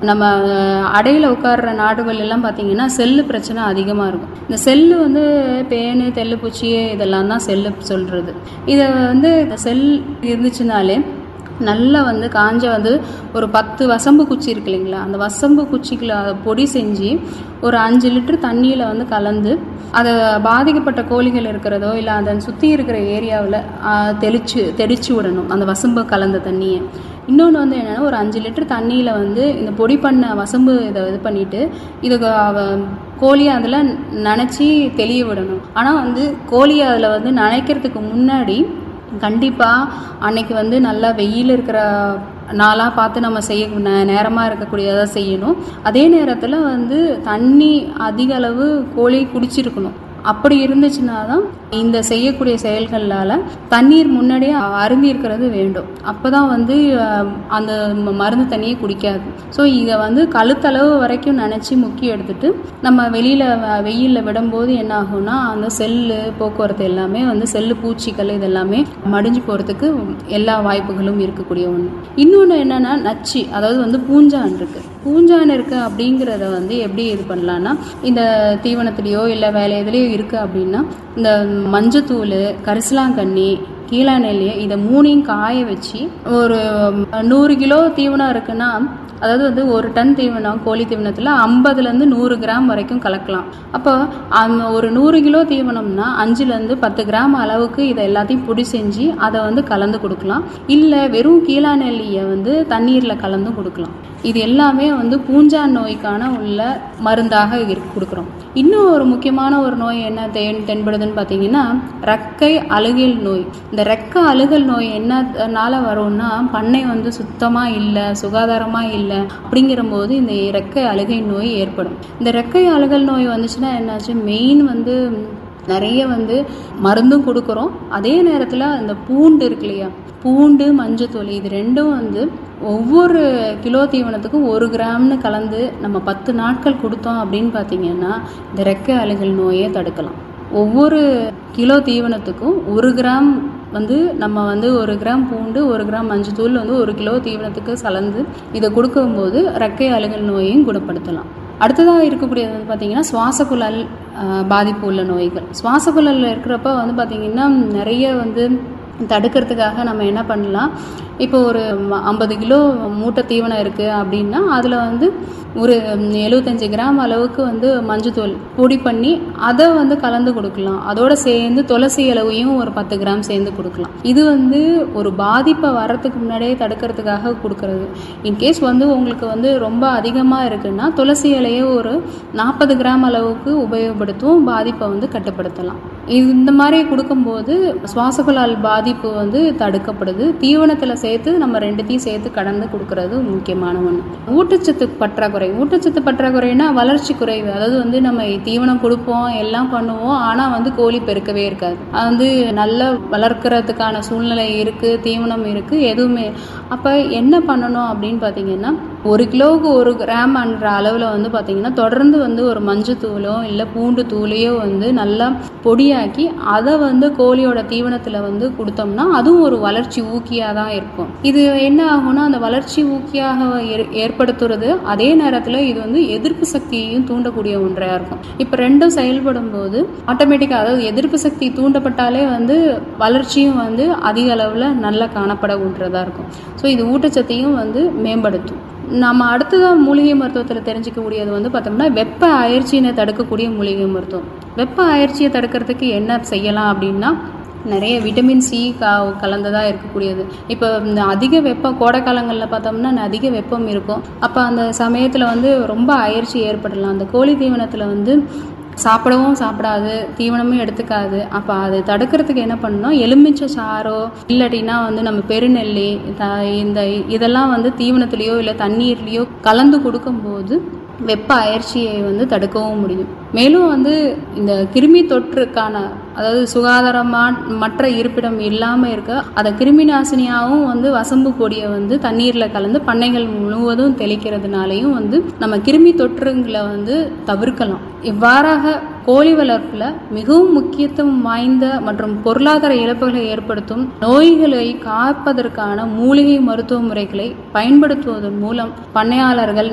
நம்ம அடையில் உட்கார்ற நாடுகள் எல்லாம் பார்த்தீங்கன்னா செல்லு பிரச்சனை அதிகமாக இருக்கும் இந்த செல்லு வந்து பேனு தெல்லுப்பூச்சி இதெல்லாம் தான் செல்லு சொல்கிறது இதை வந்து இந்த செல் இருந்துச்சுனாலே நல்லா வந்து காஞ்ச வந்து ஒரு பத்து வசம்பு குச்சி இருக்கு இல்லைங்களா அந்த வசம்பு குச்சிக்குள்ள அதை பொடி செஞ்சு ஒரு அஞ்சு லிட்டர் தண்ணியில் வந்து கலந்து அதை பாதிக்கப்பட்ட கோழிகள் இருக்கிறதோ இல்லை அதை சுற்றி இருக்கிற ஏரியாவில் தெளிச்சு தெளிச்சு விடணும் அந்த வசம்பு கலந்த தண்ணியை இன்னொன்று வந்து என்னென்னா ஒரு அஞ்சு லிட்டர் தண்ணியில் வந்து இந்த பொடி பண்ண வசம்பு இதை இது பண்ணிவிட்டு இதுக்கு அவ கோழியை அதில் நனைச்சி தெளிய விடணும் ஆனால் வந்து கோழியை அதில் வந்து நனைக்கிறதுக்கு முன்னாடி கண்டிப்பாக அன்னைக்கு வந்து நல்லா வெயில் இருக்கிற நாளாக பார்த்து நம்ம செய்ய நே- நேரமாக இருக்கக்கூடியதாக செய்யணும் அதே நேரத்தில் வந்து தண்ணி அதிக அளவு கோழி குடிச்சிருக்கணும் அப்படி இருந்துச்சுன்னா தான் இந்த செய்யக்கூடிய செயல்களால் தண்ணீர் முன்னாடியே அருந்தி இருக்கிறது வேண்டும் அப்போ தான் வந்து அஹ், அந்த ம- மருந்து தண்ணியை குடிக்காது ஸோ இதை வந்து கழுத்தளவு வரைக்கும் நினச்சி முக்கி எடுத்துட்டு நம்ம வெளியில் வெயிலில் விடும்போது என்ன ஆகும்னா அந்த செல்லு போக்குவரத்து எல்லாமே வந்து செல்லு பூச்சிகள் இதெல்லாமே மடிஞ்சு போகிறதுக்கு எல்லா வாய்ப்புகளும் இருக்கக்கூடிய ஒன்று இன்னொன்று என்னென்னா நச்சு அதாவது வந்து பூஞ்சான் இருக்குது பூஞ்சான் இருக்குது அப்படிங்கிறத வந்து எப்படி இது பண்ணலான்னா இந்த தீவனத்துலேயோ இல்லை வேலை எதுலேயோ இருக்குது அப்படின்னா இந்த மஞ்சத்தூள் கரிசலாங்கண்ணி கீழா நெல்லி இதை மூணையும் காய வச்சு ஒரு நூறு கிலோ தீவனம் இருக்குன்னா அதாவது வந்து ஒரு டன் தீவனம் கோழி தீவனத்தில் ஐம்பதுலேருந்து நூறு கிராம் வரைக்கும் கலக்கலாம் அப்போ அந்த ஒரு நூறு கிலோ தீவனம்னா அஞ்சுலேருந்து பத்து கிராம் அளவுக்கு இதை எல்லாத்தையும் பொடி செஞ்சு அதை வந்து கலந்து கொடுக்கலாம் இல்லை வெறும் கீழா நெல்லியை வந்து தண்ணீரில் கலந்தும் கொடுக்கலாம் இது எல்லாமே வந்து பூஞ்சான் நோய்க்கான உள்ள மருந்தாக இரு- கொடுக்குறோம் இன்னும் ஒரு முக்கியமான ஒரு நோய் என்ன தென் தென்படுதுன்னு பார்த்தீங்கன்னா ரெக்கை அழுகல் நோய் இந்த ரெக்கை அழுகல் நோய் என்னனால வரும்னா பண்ணை வந்து சுத்தமாக இல்லை சுகாதாரமாக இல்லை அப்படிங்கிற போது இந்த ரெக்கை அழுகை நோய் ஏற்படும் இந்த ரெக்கை அழுகல் நோய் வந்துச்சுன்னா என்னாச்சு மெயின் வந்து நிறைய வந்து மருந்தும் கொடுக்குறோம் அதே நேரத்தில் இந்த பூண்டு இருக்கு இல்லையா பூண்டு மஞ்சத்தூள் இது ரெண்டும் வந்து ஒவ்வொரு கிலோ தீவனத்துக்கும் ஒரு கிராம்னு கலந்து நம்ம பத்து நாட்கள் கொடுத்தோம் அப்படின்னு பார்த்தீங்கன்னா இந்த ரெக்கை அழுகல் நோயை தடுக்கலாம் ஒவ்வொரு கிலோ தீவனத்துக்கும் ஒரு கிராம் வந்து நம்ம வந்து ஒரு கிராம் பூண்டு ஒரு கிராம் மஞ்சத்தூள் வந்து ஒரு கிலோ தீவனத்துக்கு கலந்து இதை கொடுக்கும்போது ரெக்கை அழுகல் நோயையும் குணப்படுத்தலாம் அடுத்ததாக இருக்கக்கூடியது வந்து பார்த்திங்கன்னா சுவாச குழல் ஆஹ், பாதிப்பு உள்ள நோய்கள் சுவாச குழலில் இருக்கிறப்ப வந்து பார்த்திங்கன்னா நிறைய வந்து தடுக்கிறதுக்காக நம்ம என்ன பண்ணலாம் இப்போ ஒரு ஐம்பது கிலோ மூட்டை தீவனம் இருக்குது அப்படின்னா அதில் வந்து ஒரு எழுபத்தஞ்சு கிராம் அளவுக்கு வந்து மஞ்சத்தூள் பொடி பண்ணி அதை வந்து கலந்து கொடுக்கலாம் அதோட சேர்ந்து துளசி இலவையும் ஒரு பத்து கிராம் சேர்ந்து கொடுக்கலாம் இது வந்து ஒரு பாதிப்பை வர்றதுக்கு முன்னாடியே தடுக்கிறதுக்காக கொடுக்கறது இன்கேஸ் வந்து உங்களுக்கு வந்து ரொம்ப அதிகமாக இருக்குன்னா துளசி இலையை ஒரு நாற்பது கிராம் அளவுக்கு உபயோகப்படுத்தும் பாதிப்பை வந்து கட்டுப்படுத்தலாம் இது இந்த மாதிரி கொடுக்கும்போது சுவாசகுழால் பாதிப்பு வந்து தடுக்கப்படுது தீவனத்தில் சேர்த்து நம்ம ரெண்டுத்தையும் சேர்த்து கடந்து கொடுக்கறது முக்கியமான ஒன்று ஊட்டச்சத்து பற்றாக்குறை ஊட்டச்சத்து பற்றாக்குறைனா வளர்ச்சி குறைவு அதாவது வந்து நம்ம தீவனம் கொடுப்போம் எல்லாம் பண்ணுவோம் ஆனால் வந்து கோழி பெருக்கவே இருக்காது அது வந்து நல்லா வளர்க்கறதுக்கான சூழ்நிலை இருக்குது தீவனம் இருக்குது எதுவுமே அப்போ என்ன பண்ணணும் அப்படின்னு பார்த்தீங்கன்னா ஒரு கிலோவுக்கு ஒரு கிராம் என்ற அளவில் வந்து பார்த்தீங்கன்னா தொடர்ந்து வந்து ஒரு மஞ்சத்தூளோ இல்லை பூண்டு தூளையோ வந்து நல்லா பொடியாக்கி அதை வந்து கோழியோட தீவனத்தில் வந்து கொடுத்தோம்னா அதுவும் ஒரு வளர்ச்சி ஊக்கியாக தான் இருக்கும் இது என்ன ஆகும்னா அந்த வளர்ச்சி ஊக்கியாக ஏற்- ஏற்படுத்துறது அதே நேரத்தில் இது வந்து எதிர்ப்பு சக்தியையும் தூண்டக்கூடிய ஒன்றாக இருக்கும் இப்போ ரெண்டும் செயல்படும் போது ஆட்டோமேட்டிக்காக அதாவது எதிர்ப்பு சக்தி தூண்டப்பட்டாலே வந்து வளர்ச்சியும் வந்து அதிக அளவில் நல்லா காணப்பட ஒன்றதாக இருக்கும் ஸோ இது ஊட்டச்சத்தையும் வந்து மேம்படுத்தும் நம்ம அடுத்ததாக மூலிகை மருத்துவத்தில் தெரிஞ்சுக்கக்கூடியது வந்து பார்த்தோம்னா வெப்ப அயற்சியினை தடுக்கக்கூடிய மூலிகை மருத்துவம் வெப்ப அயற்சியை தடுக்கிறதுக்கு என்ன செய்யலாம் அப்படின்னா நிறைய விட்டமின் சி க கலந்ததாக இருக்கக்கூடியது இப்போ இந்த அதிக வெப்பம் கோடை காலங்களில் பார்த்தோம்னா அதிக வெப்பம் இருக்கும் அப்போ அந்த சமயத்தில் வந்து ரொம்ப அயற்சி ஏற்படலாம் அந்த கோழி தீவனத்தில் வந்து சாப்பிடவும் சாப்பிடாது தீவனமும் எடுத்துக்காது அப்போ அது தடுக்கிறதுக்கு என்ன பண்ணணும் எலுமிச்சை சாறோ இல்லாட்டினா வந்து நம்ம பெருநெல்லி த இந்த இதெல்லாம் வந்து தீவனத்துலேயோ இல்லை தண்ணீர்லேயோ கலந்து கொடுக்கும்போது வெப்ப அயற்சியை வந்து தடுக்கவும் முடியும் மேலும் வந்து இந்த கிருமி தொற்றுக்கான அதாவது சுகாதாரமான மற்ற இருப்பிடம் இல்லாமல் இருக்க அதை கிருமி நாசினியாகவும் வந்து வசம்பு பொடியை வந்து தண்ணீரில் கலந்து பண்ணைகள் முழுவதும் தெளிக்கிறதுனாலையும் வந்து நம்ம கிருமி தொற்றுங்களை வந்து தவிர்க்கலாம் இவ்வாறாக கோழி வளர்ப்பில் மிகவும் முக்கியத்துவம் வாய்ந்த மற்றும் பொருளாதார இழப்புகளை ஏற்படுத்தும் நோய்களை காப்பதற்கான மூலிகை மருத்துவ முறைகளை பயன்படுத்துவதன் மூலம் பண்ணையாளர்கள்